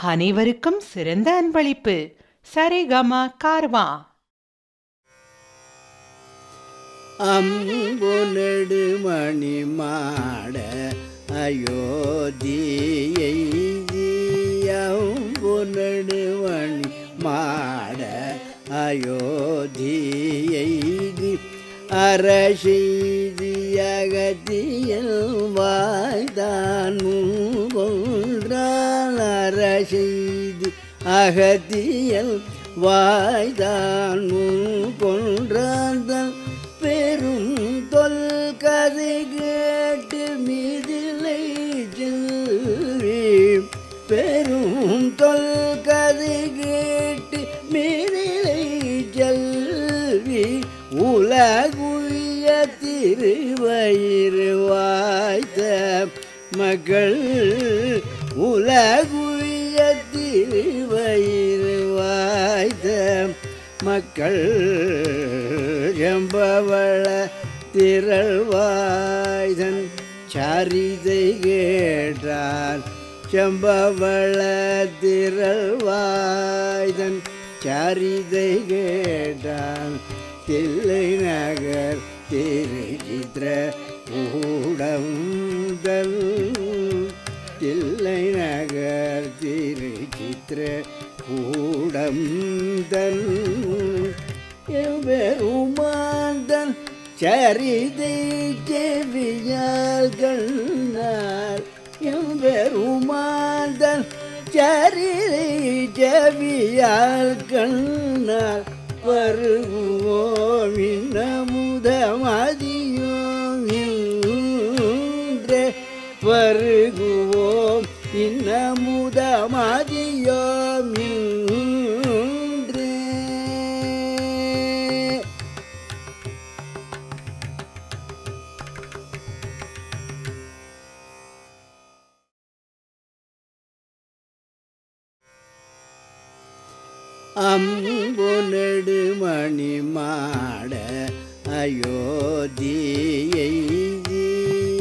அனைவருக்கும் சிறந்த அன்பளிப்பு சரிகமா கார்வா அம்பு நெடுமணி மாட அயோத்தியை அம்பு நெடுமணி மாட அயோத்தியை அரசெய்தி அகத்தியல் வாய்தான் கொன்றால் அரசெய்தி அகத்தியல் வாய்தான் கொன்றால் பெரும் தொல்கதை கேட்டு மீதிலை செல்வி பெரும் தொல்கதை கேட்டு மீதிலை செல்வி உலகுய திருவயிறு வாய்த்த மக்கள் உலகுய திருவயிறு வாய்த்த மக்கள் எம்பவள திரள்வாய்தன் சரிதை கேட்டால் செம்பவள திரள்வாய்தன் சரிதை கேட்டால் தில்லை நகர் திருச்சித்திர ஊடந்தல் தில்லை நகர் திருச்சித்திர கூடந்தன் எவ்வெருமாந்தன் சரிதை செவியால் கண்ணார் எவ்வெருமாந்தன் சரிதை செவியால் கண்ணார் வருவோம் இன்னமுதமதியோம் இன்றே வருகுவோம் இன்னமுதமதியோம் இன்றே அம்பு நெடுமணி மாட அயோத்தியை